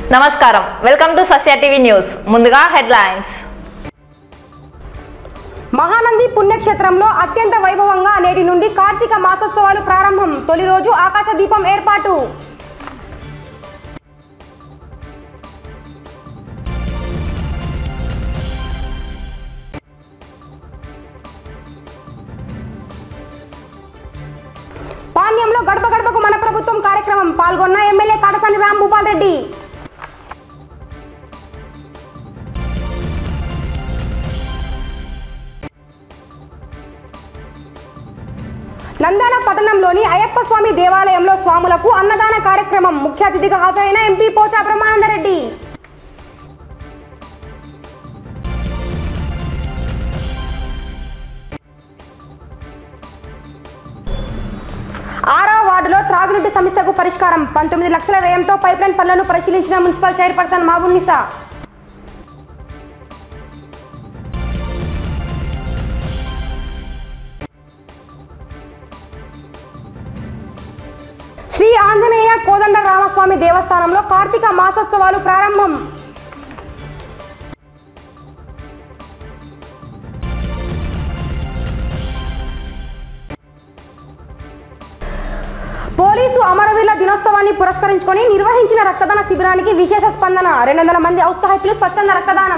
నమస్కారం welcome to Sasya TV news ముందుగా headlines Mahanandi పుణ్యక్షేత్రంలో అత్యంత వైభవంగా నేటి నుండి కార్తీక మాసోత్సవాలు ప్రారంభం తొలి రోజు ఆకాశ దీపం ఏర్పాటు పాణ్యంలో గడప గడపకు మన ప్రభుత్వం కార్యక్రమం పాల్గొన్న ఎమ్మెల్యే కాటసాని రాంభూపాల్ రెడ్డి నందాల పట్టణంలోని అయ్యప్ప స్వామి దేవాలయంలో స్వాములకు అన్నదాన కార్యక్రమం ముఖ్య అతిథిగా హాజరైన ఎంపీ పోచా బ్రహ్మానందరెడ్డి ఆరో వార్డులో త్రాగునీటి సమస్యకు పరిష్కారం పంతొమ్మిది లక్షల వ్యయంతో పైప్లైన్ పనులను పరిశీలించిన మున్సిపల్ చైర్పర్సన్ మాబున్నిసా శ్రీ ఆంజనేయ కోదండ రామస్వామి దేవస్థానంలో కార్తీక మాసోత్సవాలు ప్రారంభం పోలీసు అమరవీరుల దినోత్సవాన్ని పురస్కరించుకొని నిర్వహించిన రక్తదాన శిబిరానికి విశేష స్పందన రెండు వందల మంది ఔత్సాహికులు స్వచ్ఛంద రక్తదానం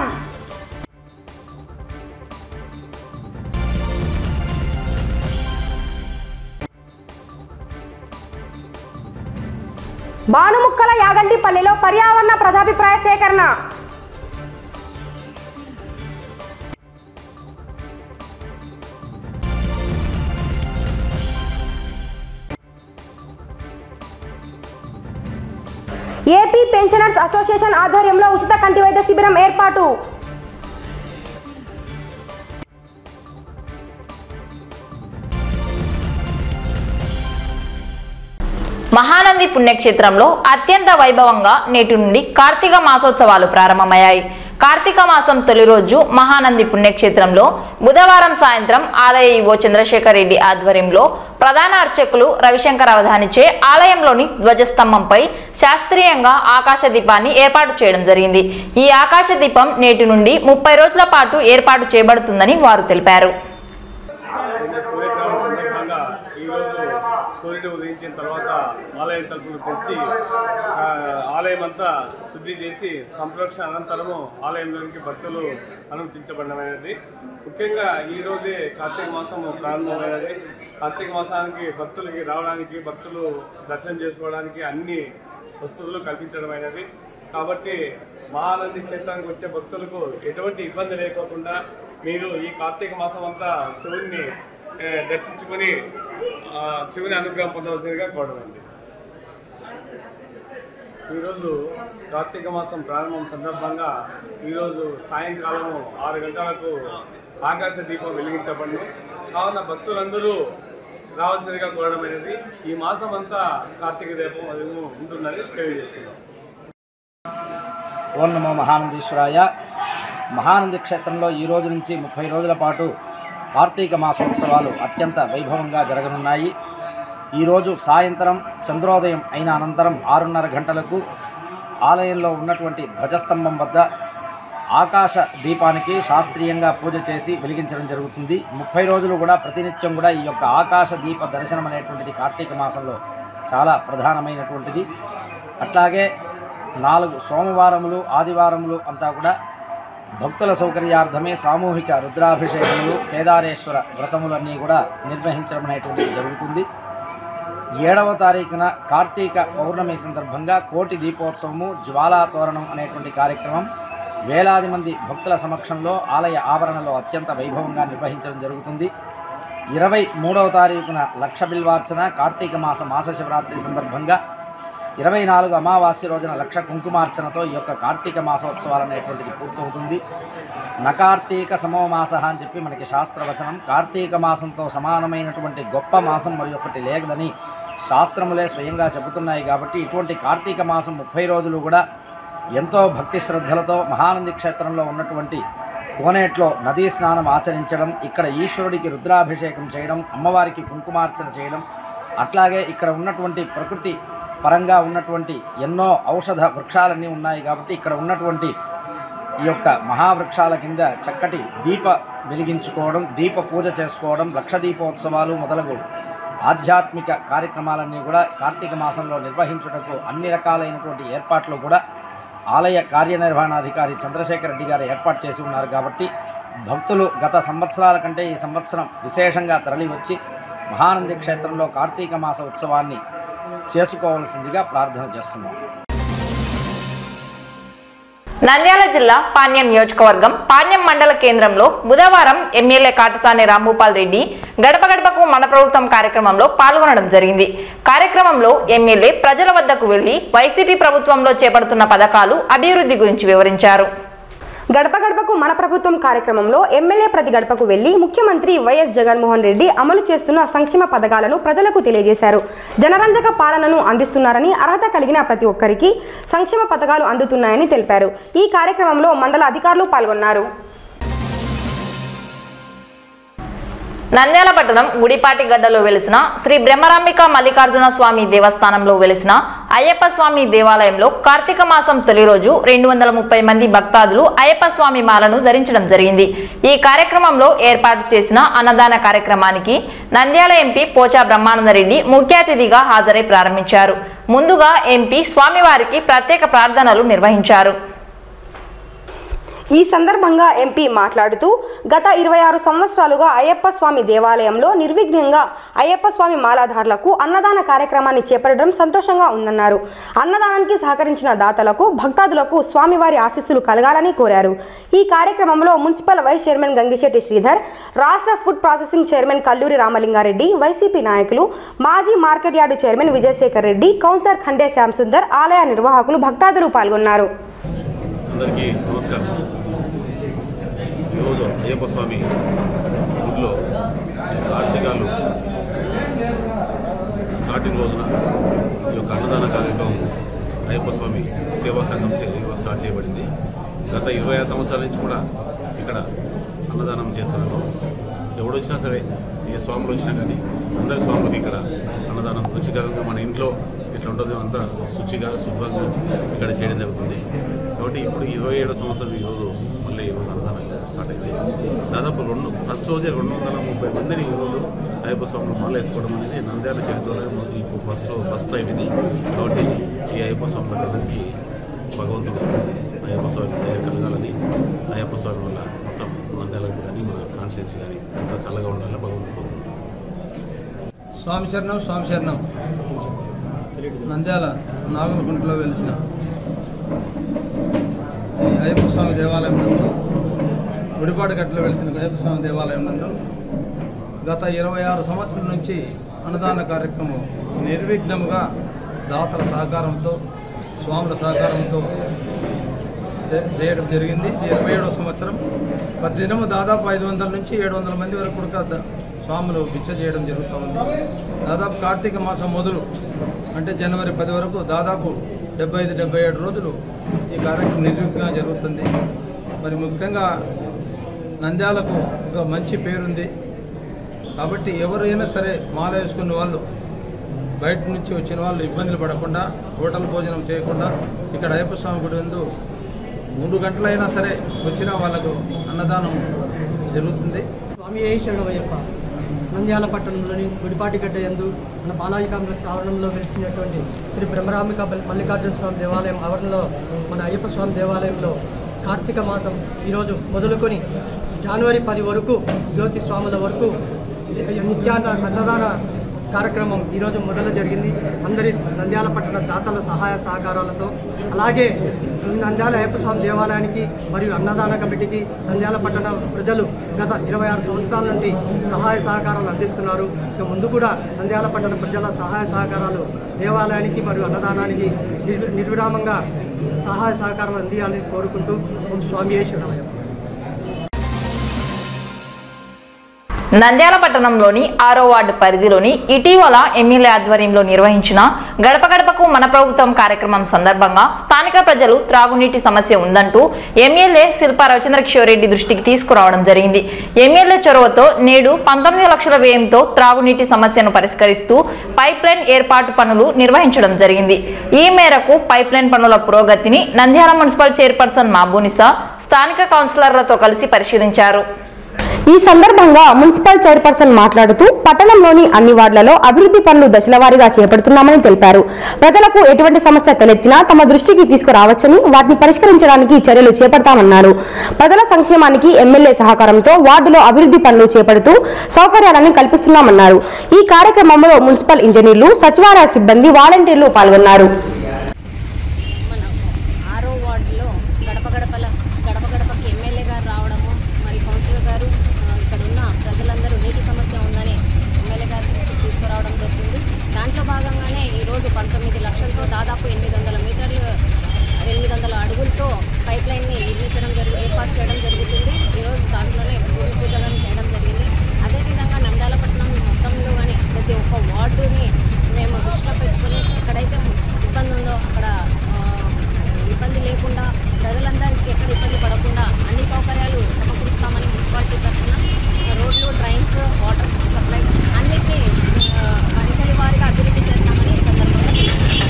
భానుముక్కల యాగంటిపల్లిలో పర్యావరణ ప్రజాభిప్రాయ సేకరణ ఏపీ పెన్షనర్స్ అసోసియేషన్ ఆధ్వర్యంలో ఉచిత కంటి వైద్య శిబిరం ఏర్పాటు మహానంది పుణ్యక్షేత్రంలో అత్యంత వైభవంగా నేటి నుండి కార్తీక మాసోత్సవాలు ప్రారంభమయ్యాయి కార్తీక మాసం తొలి రోజు మహానంది పుణ్యక్షేత్రంలో బుధవారం సాయంత్రం ఆలయ ఈవో చంద్రశేఖర్ రెడ్డి ఆధ్వర్యంలో ప్రధాన అర్చకులు రవిశంకర్ అవధానిచే ఆలయంలోని ధ్వజస్తంభంపై శాస్త్రీయంగా ఆకాశ దీపాన్ని ఏర్పాటు చేయడం జరిగింది ఈ ఆకాశ దీపం నేటి నుండి ముప్పై రోజుల పాటు ఏర్పాటు చేయబడుతుందని వారు తెలిపారు నిన్న సూర్యగ్రహణం సందర్భంగా ఈరోజు సూర్యుడు ఉదయించిన తర్వాత ఆలయం తలుపులు తెచ్చి ఆ, ఆలయం అంతా శుద్ధి చేసి సంప్రోక్షణ అనంతరము ఆలయంలోనికి భక్తులు అనుమతించబడినమైనది ముఖ్యంగా ఈ రోజే కార్తీక మాసం ప్రారంభమైనది కార్తీక మాసానికి భక్తులకి రావడానికి భక్తులు దర్శనం చేసుకోవడానికి అన్ని వస్తువులు కల్పించడమైనది కాబట్టి మహానంది క్షేత్రానికి వచ్చే భక్తులకు ఎటువంటి ఇబ్బంది లేకోకుండా మీరు ఈ కార్తీక మాసం అంతా శివుని ఏ, దర్శించుకొని ఆ, శివుని అనుగ్రహం పొందవలసిందిగా కోరడండి ఈరోజు కార్తీక మాసం ప్రారంభం సందర్భంగా ఈరోజు సాయంకాలం ఆరు గంటలకు ఆకాశ దీపం వెలిగించబడి కావున భక్తులందరూ రావాల్సిందిగా కోరడమైనది ఈ మాసం అంతా కార్తీక దీపం అది ఉంటుందని తెలియజేస్తున్నాం ఓం నమో మహానందీశ్వరాయ మహానంది క్షేత్రంలో ఈ రోజు నుంచి ముప్పై రోజుల పాటు కార్తీక మాసోత్సవాలు అత్యంత వైభవంగా జరగనున్నాయి ఈరోజు సాయంత్రం చంద్రోదయం అయిన అనంతరం ఆరున్నర గంటలకు ఆలయంలో ఉన్నటువంటి ధ్వజస్తంభం వద్ద ఆకాశ దీపానికి శాస్త్రీయంగా పూజ చేసి వెలిగించడం జరుగుతుంది ముప్పై రోజులు కూడా ప్రతినిత్యం కూడా ఈ యొక్క ఆకాశ దీప దర్శనం అనేటువంటిది కార్తీక మాసంలో చాలా ప్రధానమైనటువంటిది అట్లాగే నాలుగు సోమవారములు ఆదివారములు అంతా కూడా భక్తుల సౌకర్యార్థమే సామూహిక రుద్రాభిషేకములు కేదారేశ్వర వ్రతములన్నీ కూడా నిర్వహించడం అనేటువంటిది జరుగుతుంది ఏడవ తారీఖున కార్తీక పౌర్ణమి సందర్భంగా కోటి దీపోత్సవము జ్వాలా తోరణం అనేటువంటి కార్యక్రమం వేలాది మంది భక్తుల సమక్షంలో ఆలయ ఆవరణలో అత్యంత వైభవంగా నిర్వహించడం జరుగుతుంది ఇరవై మూడవ తారీఖున లక్ష బిల్వార్చన కార్తీక మాస మాస శివరాత్రి సందర్భంగా ఇరవై నాలుగు అమావాస్య రోజున లక్ష కుంకుమార్చనతో ఈ యొక్క కార్తీక మాసోత్సవాలు అనేటువంటిది పూర్తవుతుంది నకార్తీక సమో మాస అని చెప్పి మనకి శాస్త్రవచనం కార్తీక మాసంతో సమానమైనటువంటి గొప్ప మాసం మరి ఒకటి లేదని శాస్త్రములే స్వయంగా చెబుతున్నాయి కాబట్టి ఇటువంటి కార్తీక మాసం ముప్పై రోజులు కూడా ఎంతో భక్తి శ్రద్ధలతో మహానంది క్షేత్రంలో ఉన్నటువంటి కోనేట్లో నదీ స్నానం ఆచరించడం ఇక్కడ ఈశ్వరుడికి రుద్రాభిషేకం చేయడం అమ్మవారికి కుంకుమార్చన చేయడం అట్లాగే ఇక్కడ ఉన్నటువంటి ప్రకృతి పరంగా ఉన్నటువంటి ఎన్నో ఔషధ వృక్షాలన్నీ ఉన్నాయి కాబట్టి ఇక్కడ ఉన్నటువంటి ఈ యొక్క మహావృక్షాల కింద చక్కటి దీప వెలిగించుకోవడం దీప పూజ చేసుకోవడం లక్ష దీపోత్సవాలు మొదలగు ఆధ్యాత్మిక కార్యక్రమాలన్నీ కూడా కార్తీక మాసంలో నిర్వహించుటకు అన్ని రకాలైనటువంటి ఏర్పాట్లు కూడా ఆలయ కార్యనిర్వహణాధికారి చంద్రశేఖర్ రెడ్డి గారు ఏర్పాటు చేసి ఉన్నారు కాబట్టి భక్తులు గత సంవత్సరాల కంటే ఈ సంవత్సరం విశేషంగా తరలివచ్చి మహానంది క్షేత్రంలో కార్తీక మాస ఉత్సవాన్ని చేసుకోవాల్సిందిగా ప్రార్థన చేస్తున్నాం నంద్యాల జిల్లా పాణ్యం నియోజకవర్గం పాణ్యం మండల కేంద్రంలో బుధవారం ఎమ్మెల్యే కాటసాని రాంభూపాల్ రెడ్డి గడప గడపకు మన ప్రభుత్వం కార్యక్రమంలో పాల్గొనడం జరిగింది కార్యక్రమంలో ఎమ్మెల్యే ప్రజల వద్దకు వెళ్లి వైసీపీ ప్రభుత్వంలో చేపడుతున్న పథకాలు అభివృద్ధి గురించి వివరించారు గడప గడపకు మన ప్రభుత్వం కార్యక్రమంలో ఎమ్మెల్యే ప్రతి గడపకు వెళ్లి ముఖ్యమంత్రి వైఎస్ జగన్మోహన్ రెడ్డి అమలు చేస్తున్న సంక్షేమ పథకాలను ప్రజలకు తెలియజేశారు జనరంజక పాలనను అందిస్తున్నారని అర్హత కలిగిన ప్రతి ఒక్కరికి సంక్షేమ పథకాలు అందుతున్నాయని తెలిపారు ఈ కార్యక్రమంలో మండల అధికారులు పాల్గొన్నారు నంద్యాల పట్టణం గుడిపాటి గడ్డలో వెలిసిన శ్రీ బ్రహ్మరాంబిక మల్లికార్జున స్వామి దేవస్థానంలో వెలిసిన అయ్యప్ప స్వామి దేవాలయంలో కార్తీక మాసం తొలి రోజు రెండు వందల ముప్పై మంది భక్తాదులు అయ్యప్ప స్వామి మాలను ధరించడం జరిగింది ఈ కార్యక్రమంలో ఏర్పాటు చేసిన అన్నదాన కార్యక్రమానికి నంద్యాల ఎంపీ పోచా బ్రహ్మానందరెడ్డి ముఖ్య అతిథిగా హాజరై ప్రారంభించారు ముందుగా ఎంపీ స్వామివారికి ప్రత్యేక ప్రార్థనలు నిర్వహించారు ఈ సందర్భంగా ఎంపీ మాట్లాడుతూ గత ఇరవై ఆరు సంవత్సరాలుగా అయ్యప్ప స్వామి దేవాలయంలో నిర్విఘ్నంగా అయ్యప్ప స్వామి మాలాధారులకు అన్నదాన కార్యక్రమాన్ని చేపట్టడం సంతోషంగా ఉందన్నారు అన్నదానానికి సహకరించిన దాతలకు భక్తాదులకు స్వామివారి ఆశీస్సులు కలగాలని కోరారు ఈ కార్యక్రమంలో municipal vice chairman Gangisetti Sridhar రాష్ట్ర food processing chairman Kalluri Ramalingareddy YCP నాయకులు మాజీ market yard chairman Vijayasekhar Reddy councillor Khande Shyamsundar ఆలయ నిర్వాహకులు భక్తాదులు పాల్గొన్నారు అందరికీ నమస్కారం ఈరోజు అయ్యప్ప స్వామి గుడిలో కార్తీకాలు స్టార్టింగ్ రోజున ఈ యొక్క అన్నదాన కార్యక్రమం అయ్యప్ప స్వామి సేవా సంఘం చే- స్టార్ట్ చేయబడింది గత ఇరవై ఐదు సంవత్సరాల నుంచి కూడా ఇక్కడ అన్నదానం చేస్తున్నారు ఎవడొచ్చినా సరే ఏ స్వాములు వచ్చినా కానీ అందరి స్వాములకి ఇక్కడ అన్నదానం రుచికరంగా మన ఇంట్లో ఎట్లా ఉంటుందో అంతా శుచిగా శుభ్రంగా ఇక్కడ చేయడం జరుగుతుంది కాబట్టి ఇప్పుడు ఇరవై ఏడో సంవత్సరం ఈరోజు మళ్ళీ ఈరోజు అన్నదానం స్టార్ట్ అయింది దాదాపు రెండు ఫస్ట్ రోజే రెండు వందల ముప్పై మందిని ఈరోజు అయ్యప్ప స్వాములు మాల వేసుకోవడం అనేది నంద్యాల చరిత్రలో మొదటి ఇప్పుడు ఫస్ట్ ఫస్ట్ టైం ఇది కాబట్టి ఈ అయ్యప్ప స్వాములందరికీ భగవంతుడు అయ్యప్ప స్వామి దయ కలగాలని అయ్యప్ప స్వామి వల్ల మొత్తం నంద్యాలకు కానీ మన కాన్స్టిట్యూన్సీ కానీ అంతా చల్లగా ఉండాలని భగవంతుడు కోరుకుంటున్నాం స్వామి శరణం స్వామి శరణం నంద్యాల నాగులకుంటలో వెలిసిన ఈ అయ్యప్ప స్వామి దేవాలయం నందు గుడిపాటి గట్టులో వెలిసిన అయ్యప్ప స్వామి దేవాలయం నందు గత ఇరవై ఆరు సంవత్సరాల నుంచి అన్నదాన కార్యక్రమం నిర్విఘ్నముగా దాతల సహకారంతో స్వాముల సహకారంతో చే- చేయడం జరిగింది ఇది ఇరవై ఏడవ సంవత్సరం ప్రతి దినము దాదాపు ఐదు వందల నుంచి ఏడు వందల మంది వరకు కూడా ద- స్వాములు భిక్ష చేయడం జరుగుతూ ఉంది దాదాపు కార్తీక మాసం మొదలు అంటే జనవరి పది వరకు దాదాపు డెబ్బై ఐదు డెబ్బై ఏడు రోజులు ఈ కార్యక్రమం నిర్విఘ్నంగా జరుగుతుంది మరి ముఖ్యంగా నంద్యాలకు ఒక మంచి పేరుంది కాబట్టి ఎవరైనా సరే మాల వేసుకున్న వాళ్ళు బయట నుంచి వచ్చిన వాళ్ళు ఇబ్బందులు పడకుండా హోటల్ భోజనం చేయకుండా ఇక్కడ అయ్యప్ప స్వామి గుడి ముందు మూడు గంటలైనా సరే వచ్చిన వాళ్ళకు అన్నదానం జరుగుతుంది స్వామి ఏ శరణమయ్యప్ప నంద్యాల పట్టణంలోని గుడిపాటిగడ్డ యందు మన బాలాజీ కాంప్లెక్స్ ఆవరణంలో వెలిసినటువంటి శ్రీ బ్రహ్మరాంబిక బల్- మల్లికార్జున స్వామి దేవాలయం ఆవరణలో మన అయ్యప్ప స్వామి దేవాలయంలో కార్తీక మాసం ఈరోజు మొదలుకొని జనవరి పది వరకు జ్యోతి స్వాముల వరకు నిత్యాన్న అన్నదాన కార్యక్రమం ఈరోజు మొదలు జరిగింది అందరి నంద్యాల పట్టణ దాతల సహాయ సహకారాలతో అలాగే నంద్యాల అయ్యప్ప స్వామి దేవాలయానికి మరియు అన్నదాన కమిటీకి నంద్యాల పట్టణ ప్రజలు గత ఇరవై ఆరు సంవత్సరాల నుండి సహాయ సహకారాలు అందిస్తున్నారు ఇక ముందు కూడా నంద్యాల పట్టణ ప్రజల సహాయ సహకారాలు దేవాలయానికి మరియు అన్నదానానికి నిర్వి- నిర్విరామంగా సహాయ సహకారాలు అందియాలని కోరుకుంటూ ఓం స్వామి శరణమయ్య నంద్యాల పట్టణంలోని ఆరో వార్డు పరిధిలోని ఇటీవల ఎమ్మెల్యే ఆధ్వర్యంలో నిర్వహించిన గడప గడపకు మన ప్రభుత్వం కార్యక్రమం సందర్భంగా స్థానిక ప్రజలు త్రాగునీటి సమస్య ఉందంటూ ఎమ్మెల్యే శిల్పా రవిచంద్ర కిషోరెడ్డి దృష్టికి తీసుకురావడం జరిగింది ఎమ్మెల్యే చొరవతో నేడు పంతొమ్మిది లక్షల వ్యయంతో త్రాగునీటి సమస్యను పరిష్కరిస్తూ పైప్ లైన్ ఏర్పాటు పనులు నిర్వహించడం జరిగింది ఈ మేరకు పైప్ లైన్ పనుల పురోగతిని నంద్యాల మున్సిపల్ చైర్పర్సన్ మాబూనిసా స్థానిక కౌన్సిలర్లతో కలిసి పరిశీలించారు ఈ సందర్భంగా మున్సిపల్ చైర్పర్సన్ మాట్లాడుతూ పట్టణంలోని అన్ని వార్డులలో అభివృద్ధి పనులు దశలవారీగా చేపడుతున్నామని తెలిపారు ప్రజలకు ఎటువంటి సమస్య తలెత్తినా తమ దృష్టికి తీసుకురావచ్చని వాటిని పరిష్కరించడానికి చర్యలు చేపడతామన్నారు ప్రజల సంక్షేమానికి ఎమ్మెల్యే సహకారంతో వార్డులో అభివృద్ధి పనులు చేపడుతూ సౌకర్యాలను కల్పిస్తున్నామన్నారు ఈ కార్యక్రమంలో మున్సిపల్ ఇంజనీర్లు సచివాలయ సిబ్బంది వాలంటీర్లు పాల్గొన్నారు మన ఆరో వార్డులో గడప గడపల గడప గడపకి ఎమ్మెల్యే గారు రావడము మరి కౌన్సిలర్ గారు ఆ, ఇక్కడ ఉన్న ప్రజలందరూ నీటి సమస్య ఉందని ఎమ్మెల్యే గారి దృష్టికి తీసుకురావడం జరిగింది దాంట్లో భాగంగానే ఈరోజు పంతొమ్మిది లక్షలతో దాదాపు ఎనిమిది వందల మీటర్లు ఎనిమిది వందల అడుగులతో పైప్ లైన్ని నిర్మించడం జరుగు ఏర్పాటు చేయడం జరుగుతుంది ఈరోజు దాంట్లోనే భూమి పూజలను చేయడం జరిగింది అదేవిధంగా నంద్యాల పట్టణం మొత్తంలో కానీ ప్రతి ఒక్క వార్డుని మేము దృష్టిలో పెట్టుకొని ఎక్కడైతే ఇబ్బంది ఉందో అక్కడ ఆ, ఇబ్బంది లేకుండా ప్రజలందరికీ ఎక్కడ ఇబ్బంది పడకుండా అన్ని సౌకర్యాలు సమకూరుస్తామని మున్సిపాలిటీ తరఫున రోడ్లు డ్రైన్స్ వాటర్ సప్లై అన్నిటినీ ఆ, అంచెల వారీగా అభివృద్ధి చేస్తామని ఈ సందర్భంగా తెలియజేస్తున్నాను.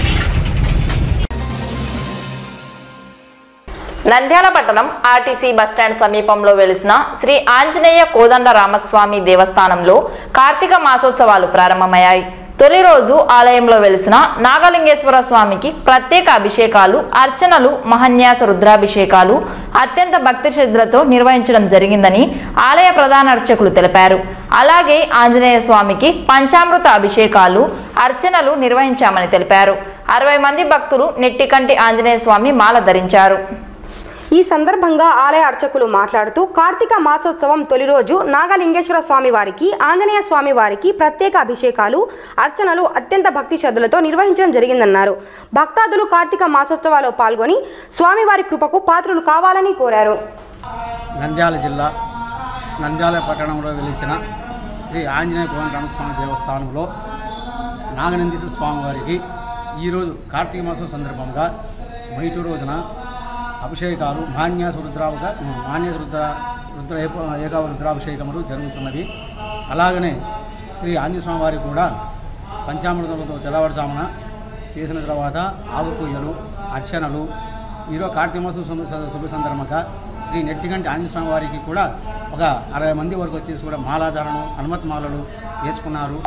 నంద్యాల పట్టణం ఆర్టీసీ బస్టాండ్ సమీపంలో వెలిసిన శ్రీ ఆంజనేయ కోదండ రామస్వామి దేవస్థానంలో కార్తీక మాసోత్సవాలు ప్రారంభమయ్యాయి తొలి రోజు ఆలయంలో వెలిసిన నాగలింగేశ్వర స్వామికి ప్రత్యేక అభిషేకాలు అర్చనలు మహన్యాస రుద్రాభిషేకాలు అత్యంత భక్తి శ్రద్ధలతో నిర్వహించడం జరిగిందని ఆలయ ప్రధాన అర్చకులు తెలిపారు అలాగే ఆంజనేయ స్వామికి పంచామృత అభిషేకాలు అర్చనలు నిర్వహించామని తెలిపారు అరవై మంది భక్తులు నెట్టికంటి ఆంజనేయ స్వామి మాల ధరించారు ఈ సందర్భంగా ఆలయ అర్చకులు మాట్లాడుతూ కార్తీక మాసోత్సవం తొలి రోజు నాగలింగేశ్వర స్వామి వారికి ఆంజనేయ స్వామి వారికి ప్రత్యేక అభిషేకాలు అర్చనలు అత్యంత భక్తి శ్రద్ధలతో నిర్వహించడం జరిగిందన్నారు భక్తాదులు కార్తీక మాసోత్సవాల్లో పాల్గొని స్వామివారి కృపకు పాత్రులు కావాలని కోరారు నంద్యాల జిల్లా నంద్యాల పట్టణంలో వెలిసిన శ్రీ ఆంజనేయ కోదండరామస్వామి దేవస్థానంలో నాగనందీశ్వర స్వామి వారికి ఈరోజు కార్తీక మాసం సందర్భంగా బయట రోజున అభిషేకాలు మాన్యాస రుద్రావుగా మాన్యాస రుద్ర రుద్ర ఏక- ఏకావ రుద్రాభిషేకములు జరుగుతున్నది అలాగనే శ్రీ ఆంజనేయ స్వామి వారికి కూడా పంచామృతములతో తెల్లవారుజామున చేసిన తర్వాత ఆవు పూజలు అర్చనలు ఈరోజు కార్తీక మాసం శుభ శుభ సందర్భంగా శ్రీ నెట్టిగంటి ఆంజనేయ స్వామి వారికి కూడా ఒక అరవై మంది వరకు వచ్చేసి కూడా మాలాధారణం హనుమత్ మాలలు వేసుకున్నారు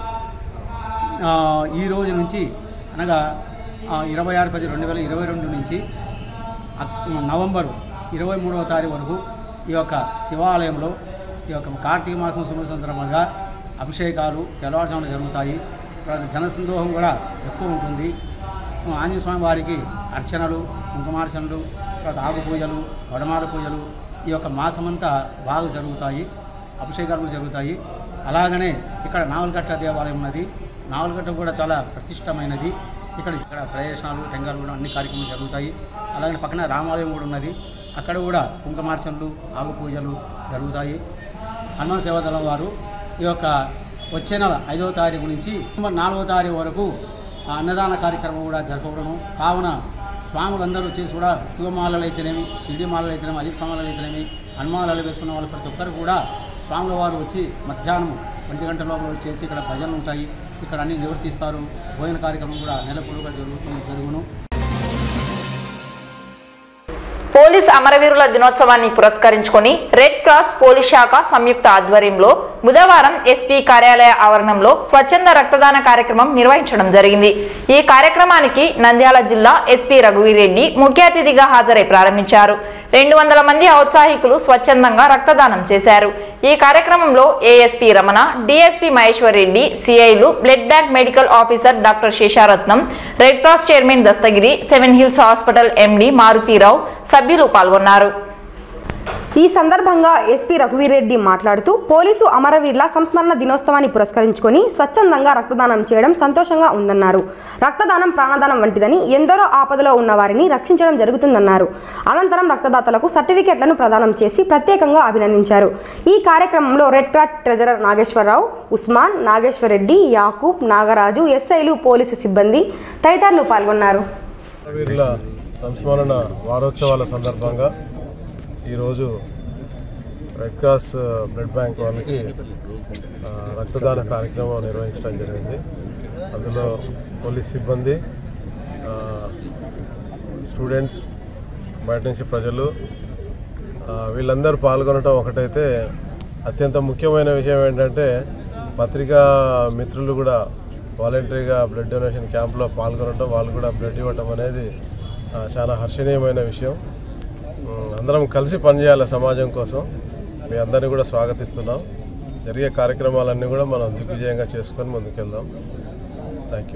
ఆ, ఈ రోజు నుంచి అనగా ఆ, ఇరవై ఆరు పది రెండు వేల ఇరవై రెండు నుంచి అక్- నవంబరు ఇరవై మూడవ తారీఖు వరకు ఈ యొక్క శివాలయంలో ఈ యొక్క కార్తీక మాసం శుభ సందర్భంగా అభిషేకాలు తెల్లవారుజామున జరుగుతాయి తర్వాత జనసందోహం కూడా ఎక్కువ ఉంటుంది ఆంజనేయ స్వామి వారికి అర్చనలు కుంకుమార్చనలు తర్వాత ఆకు పూజలు వడమాల పూజలు ఈ యొక్క మాసమంతా బాగా జరుగుతాయి అభిషేకాలు కూడా జరుగుతాయి అలాగనే ఇక్కడ నావలగట్ట దేవాలయం ఉన్నది నావలగట్ట కూడా చాలా ప్రతిష్టమైనది ఇక్కడ ఇక్కడ ప్రదర్శనలు టెంగాలు కూడా అన్ని కార్యక్రమాలు జరుగుతాయి అలాగే పక్కన రామాలయం కూడా ఉన్నది అక్కడ కూడా కుంకుమార్చనలు ఆగు పూజలు జరుగుతాయి హనుమాన్ సేవాదళం వారు ఈ యొక్క వచ్చే నెల ఐదవ తారీఖు నుంచి నవంబర్ నాలుగవ తారీఖు వరకు ఆ అన్నదాన కార్యక్రమం కూడా జరపబడము కావున స్వాములందరూ వచ్చేసి కూడా శివమాలలు అయితేనేమి షిరిడి మాలలు అయితేనేమి అలిప్ స్వామాలు అయితేనేమి హనుమానాలు వేసుకున్న వాళ్ళు ప్రతి ఒక్కరు కూడా స్వాముల వారు వచ్చి మధ్యాహ్నం ఒంటి గంట లోపల వచ్చేసి ఇక్కడ భజనలు ఉంటాయి ఇక్కడ అన్ని నివర్తిస్తారు భోజన కార్యక్రమం కూడా నెల పొడుగుగా జరుగుతూ జరుగును పోలీస్ అమరవీరుల దినోత్సవాన్ని పురస్కరించుకొని రెడ్ క్రాస్ పోలీస్ శాఖ సంయుక్త ఆధ్వర్యంలో బుధవారం ఎస్పీ కార్యాలయ ఆవరణంలో స్వచ్ఛంద రక్తదాన కార్యక్రమం నిర్వహించడం జరిగింది ఈ కార్యక్రమానికి నంద్యాల జిల్లా ఎస్పీ రఘువీరెడ్డి ముఖ్య అతిథిగా హాజరై ప్రారంభించారు రెండు వందల మంది ఔత్సాహికులు స్వచ్ఛందంగా రక్తదానం చేశారు ఈ కార్యక్రమంలో ఏఎస్పీ రమణ డిఎస్పీ మహేశ్వర్ రెడ్డి సిఐలు blood bank medical officer doctor Sesharatnam red cross chairman Dastagiri seven hills hospital MD Maruthirao సభ్యులు పాల్గొన్నారు ఈ సందర్భంగా ఎస్పీ రఘువీర్ రెడ్డి మాట్లాడుతూ పోలీసు అమరవీరుల సంస్మరణ దినోత్సవాన్ని పురస్కరించుకొని స్వచ్ఛందంగా రక్తదానం చేయడం సంతోషంగా ఉందన్నారు రక్తదానం ప్రాణదానం వంటిదని ఎందరో ఆపదలో ఉన్న వారిని రక్షించడం జరుగుతుందన్నారు అనంతరం రక్తదాతలకు సర్టిఫికెట్లను ప్రదానం చేసి ప్రత్యేకంగా అభినందించారు ఈ కార్యక్రమంలో red cross treasurer Nageswararao Usman Nageswar Reddy Yakub Nagaraju ఎస్ఐలు పోలీసు సిబ్బంది తదితరులు పాల్గొన్నారు వీరుల సంస్మరణ వారోత్సవాల సందర్భంగా ఈరోజు రెడ్ క్రాస్ బ్లడ్ బ్యాంక్ వాళ్ళకి ఆ, రక్తదాన కార్యక్రమం నిర్వహించడం జరిగింది అందులో పోలీస్ సిబ్బంది ఆ, స్టూడెంట్స్ బయట నుంచి ప్రజలు ఆ, వీళ్ళందరూ పాల్గొనడం ఒకటైతే అత్యంత ముఖ్యమైన విషయం ఏంటంటే పత్రికా మిత్రులు కూడా వాలంటరీగా బ్లడ్ డొనేషన్ క్యాంప్లో పాల్గొనడం వాళ్ళు కూడా బ్లడ్ ఇవ్వటం అనేది ఆ, చాలా హర్షణీయమైన విషయం ఉమ్, అందరం కలిసి పనిచేయాలి సమాజం కోసం మీ అందరినీ కూడా స్వాగతిస్తున్నాం జరిగే కార్యక్రమాలన్నీ కూడా మనం దిగ్విజయంగా చేసుకొని ముందుకెళ్దాం థ్యాంక్ యూ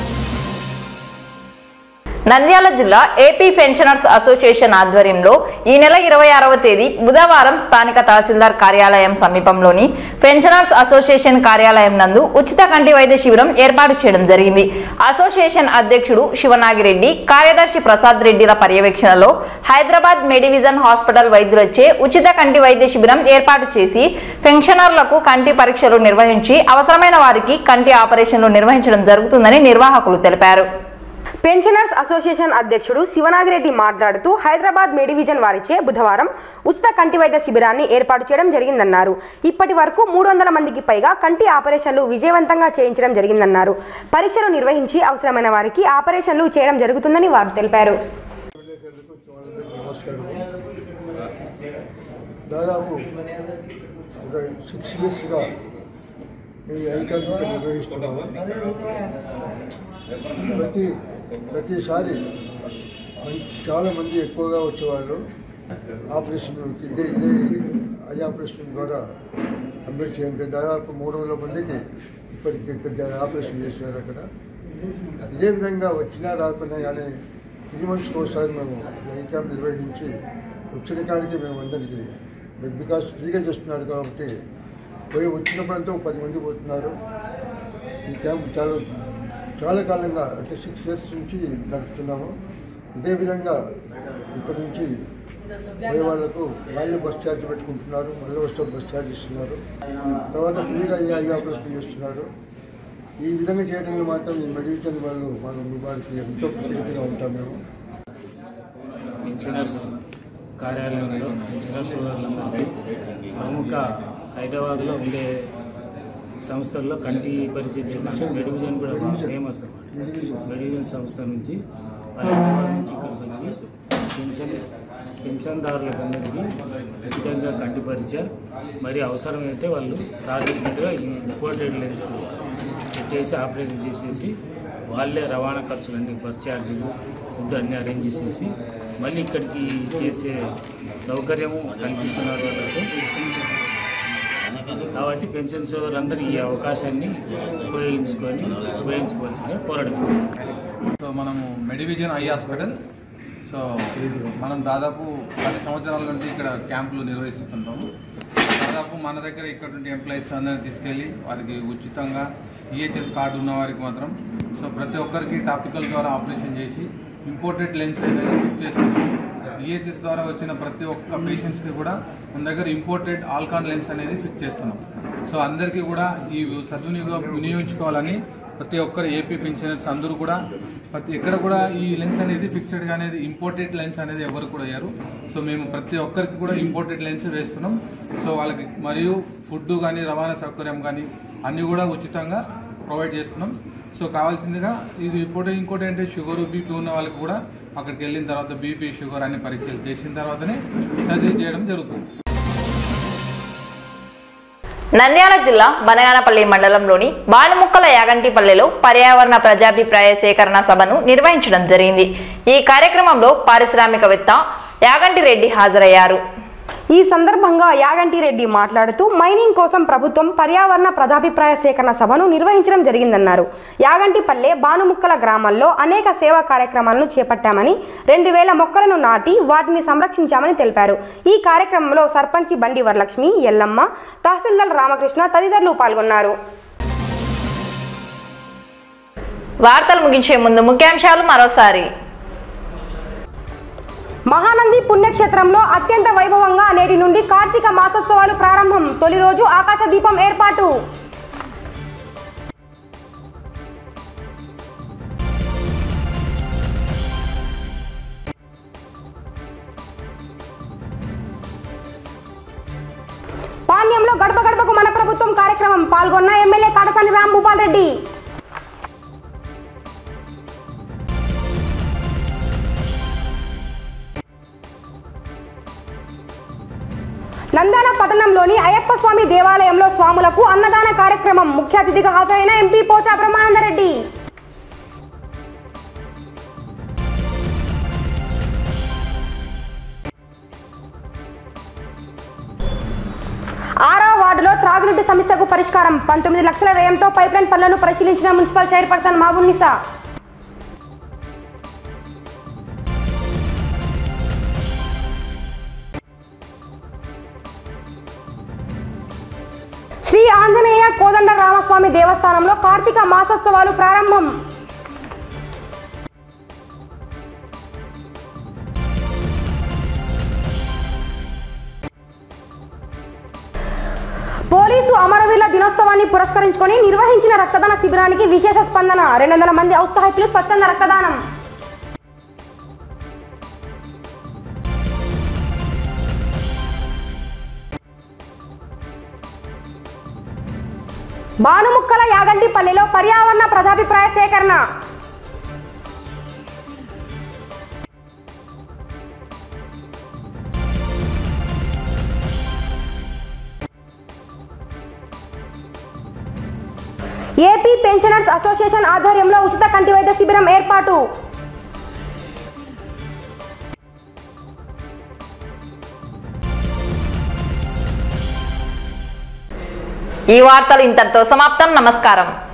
నంద్యాల జిల్లా ఏపీ పెన్షనర్స్ అసోసియేషన్ ఆధ్వర్యంలో ఈ నెల ఇరవై ఆరవ తేదీ బుధవారం స్థానిక తహసీల్దార్ కార్యాలయం సమీపంలోని పెన్షనర్స్ అసోసియేషన్ కార్యాలయం నందు ఉచిత కంటి వైద్య శిబిరం ఏర్పాటు చేయడం జరిగింది అసోసియేషన్ అధ్యక్షుడు శివనాగిరెడ్డి కార్యదర్శి ప్రసాద్ రెడ్డిల పర్యవేక్షణలో హైదరాబాద్ మెడివిజన్ హాస్పిటల్ వైద్యులచే ఉచిత కంటి వైద్య శిబిరం ఏర్పాటు చేసి పెన్షనర్లకు కంటి పరీక్షలు నిర్వహించి అవసరమైన వారికి కంటి ఆపరేషన్లు నిర్వహించడం జరుగుతుందని నిర్వాహకులు తెలిపారు పెన్షనర్స్ అసోసియేషన్ అధ్యక్షుడు శివనాగిరెడ్డి మాట్లాడుతూ హైదరాబాద్ మెడివిజన్ వారిచే బుధవారం ఉచిత కంటి వైద్య శిబిరాన్ని ఏర్పాటు చేయడం జరిగిందన్నారు ఇప్పటి వరకు మూడు వందల మందికి పైగా కంటి ఆపరేషన్లు విజయవంతంగా చేయించడం జరిగిందన్నారు పరీక్షలు నిర్వహించి అవసరమైన వారికి ఆపరేషన్లు చేయడం జరుగుతుందని వారు తెలిపారు దాదాపు ఒక సిక్స్ ఇయర్స్గా మేము ఐకానిక నిర్వహిస్తున్నాము ప్రతి ప్రతిసారి మం- చాలామంది ఎక్కువగా వచ్చేవాళ్ళు ఆపరేషన్ ఇదే ఇదే ఐ ఆపరేషన్ ద్వారా కంప్లీట్ చేయండి దాదాపు మూడు వందల మందికి ఇప్పటికి ఇక్కడ ఆపరేషన్ చేస్తున్నారు అక్కడ ఇదే విధంగా వచ్చినా రాకున్నా కానీ త్రీ మంత్స్కి ఒకసారి మేము ఈ క్యాంప్ నిర్వహించి వచ్చిన కాడికి మేము అందరికీ బికాస్ ఫ్రీగా చేస్తున్నారు కాబట్టి పోయి వచ్చినప్పుడంతా ఒక పది మంది పోతున్నారు ఈ క్యాంప్ చాలా చాలా కాలంగా అంటే సిక్స్ ఇయర్స్ నుంచి నడుపుతున్నాము ఇదే విధంగా ఇక్కడ నుంచి పోయే వాళ్ళకు వాళ్ళు బస్ ఛార్జ్ పెట్టుకుంటున్నారు మళ్ళీ వస్తే బస్ ఛార్జ్ ఇస్తున్నారు తర్వాత ఫ్రీగా ఈ ఐ ఆపరేషన్ చేస్తున్నారు ఈ విధంగా చేయడంలో మాత్రం ఈ మెడికల్ వాళ్ళు మనం వారికి ఎంతో కృతజ్ఞతగా ఉంటాం మేము పెన్షనర్స్ కార్యాలయంలో పెన్షనర్స్ సోదరులందరికీ ప్రముఖ హైదరాబాద్లో ఉండే సంస్థల్లో కంటి పరిచయం చేయడానికి మెడివిజన్ కూడా బాగా ఫేమస్ అన్నమాట మెడివిజన్ సంస్థ నుంచి వాళ్ళు హైదరాబాద్ నుంచి ఇక్కడికి వచ్చి పెన్షన్ పెన్షన్దారులకు అందరికీ ఉచితంగా కంటి పరిచయం మరి అవసరమైతే వాళ్ళు సాధించినట్టుగా ఈ ఇంపోర్టెడ్ లెన్స్ పెట్టేసి ఆపరేషన్ చేసేసి వాళ్ళే రవాణా ఖర్చులన్నీ బస్ ఛార్జీలు ఫుడ్ అన్నీ అరేంజ్ చేసేసి మళ్ళీ ఇక్కడికి చేసే సౌకర్యము కల్పిస్తున్నారు వాళ్ళకు కాబట్టి పెన్షన్ సోదరులందరూ ఈ అవకాశాన్ని ఉపయోగించుకొని ఉపయోగించుకోవచ్చుగా కోరడం సో మనము మెడివిజన్ ఐ హాస్పిటల్ సో మనం దాదాపు పది సంవత్సరాల నుండి ఇక్కడ క్యాంపులు నిర్వహిస్తుంటాము దాదాపు మన దగ్గర ఇక్కడ నుండి ఎంప్లాయీస్ అందరిని తీసుకెళ్ళి వారికి ఉచితంగా ఈహెచ్ఎస్ కార్డు ఉన్న వారికి మాత్రం సో ప్రతి ఒక్కరికి టాపికల్ ద్వారా ఆపరేషన్ చేసి ఇంపోర్టెడ్ లెన్స్ అనేది ఫిక్స్ చేస్తున్నాం ఈహెచ్ఎస్ ద్వారా వచ్చిన ప్రతి ఒక్క పేషెంట్స్కి కూడా మన దగ్గర ఇంపోర్టెడ్ ఆల్కాన్ లెన్స్ అనేది ఫిక్స్ చేస్తున్నాం సో అందరికీ కూడా ఈ సద్వినియోగం వినియోగించుకోవాలని ప్రతి ఒక్కరు ఏపీ పెన్షనర్స్ అందరూ కూడా ప్రతి ఎక్కడ కూడా ఈ లెన్స్ అనేది ఫిక్స్డ్గా అనేది ఇంపోర్టెడ్ లెన్స్ అనేది ఎవరు కూడా అయ్యారు సో మేము ప్రతి ఒక్కరికి కూడా ఇంపోర్టెడ్ లెన్స్ వేస్తున్నాం సో వాళ్ళకి మరియు ఫుడ్ కానీ రవాణా సౌకర్యం కానీ అన్నీ కూడా ఉచితంగా ప్రొవైడ్ చేస్తున్నాం సో కావాల్సిందిగా ఇది ఇప్పుడు ఇంకోటి ఏంటంటే షుగర్ బీపీ ఉన్న వాళ్ళకి కూడా అక్కడికి వెళ్ళిన తర్వాత బీపీ షుగర్ అన్ని పరీక్షలు చేసిన తర్వాతనే సర్జరీ చేయడం జరుగుతుంది నంద్యాల జిల్లా బనగానపల్లి మండలంలోని బాణముక్కల యాగంటిపల్లెలో పర్యావరణ ప్రజాభిప్రాయ సేకరణ సభను నిర్వహించడం జరిగింది ఈ కార్యక్రమంలో పారిశ్రామికవేత్త యాగంటి రెడ్డి హాజరయ్యారు ఈ సందర్భంగా యాగంటి రెడ్డి మాట్లాడుతూ మైనింగ్ కోసం ప్రభుత్వం పర్యావరణ ప్రజాభిప్రాయ సేకరణ సభను నిర్వహించడం జరిగిందన్నారు యాగంటిపల్లె బానుముక్కల గ్రామాల్లో అనేక సేవా కార్యక్రమాలను చేపట్టామని రెండు వేల మొక్కలను నాటి వాటిని సంరక్షించామని తెలిపారు ఈ కార్యక్రమంలో సర్పంచి బండి వరలక్ష్మి ఎల్లమ్మ తహసీల్దార్ రామకృష్ణ తదితరులు పాల్గొన్నారు వార్తలు ముగించే ముందు ముఖ్యాంశాలు మరోసారి మహానంది పుణ్యక్షేత్రంలో అత్యంత వైభవంగా నేటి నుండి కార్తీక మాసోత్సవాలు ప్రారంభం తొలి రోజు ఆకాశ దీపం ఏర్పాటు పాణ్యంలో గడప గడపకు మన ప్రభుత్వం కార్యక్రమం పాల్గొన్న ఎమ్మెల్యే కాటసాని రామ్ భూపాల్ రెడ్డి నందాల పట్టణంలోని అయ్యప్ప స్వామి దేవాలయంలో స్వాములకు అన్నదాన కార్యక్రమం ముఖ్య అతిథిగా హాజరైన ఎంపీ పోచా బ్రహ్మానందరెడ్డి ఆరో వార్డులో త్రాగునీటి సమస్యకు పరిష్కారం పంతొమ్మిది లక్షల వ్యయంతో పైప్లైన్ పనులను పరిశీలించిన మున్సిపల్ చైర్పర్సన్ మాబున్నిసా శ్రీ ఆంజనేయ కోదండ రామస్వామి దేవస్థానంలో కార్తీక మాసోత్సవాలు ప్రారంభం పోలీసు అమరవీరుల దినోత్సవాన్ని పురస్కరించుకొని నిర్వహించిన రక్తదాన శిబిరానికి విశేష స్పందన రెండు వందల మంది ఔత్సాహికులు స్వచ్ఛంద రక్తదానం బానుముక్కల యాగంటిపల్లిలో పర్యావరణ ప్రజాభిప్రాయ సేకరణ ఏపీ పెన్షనర్స్ అసోసియేషన్ ఆధ్వర్యంలో ఉచిత కంటి వైద్య శిబిరం ఏర్పాటు ఈ వార్తలు ఇంతటితో సమాప్తం నమస్కారం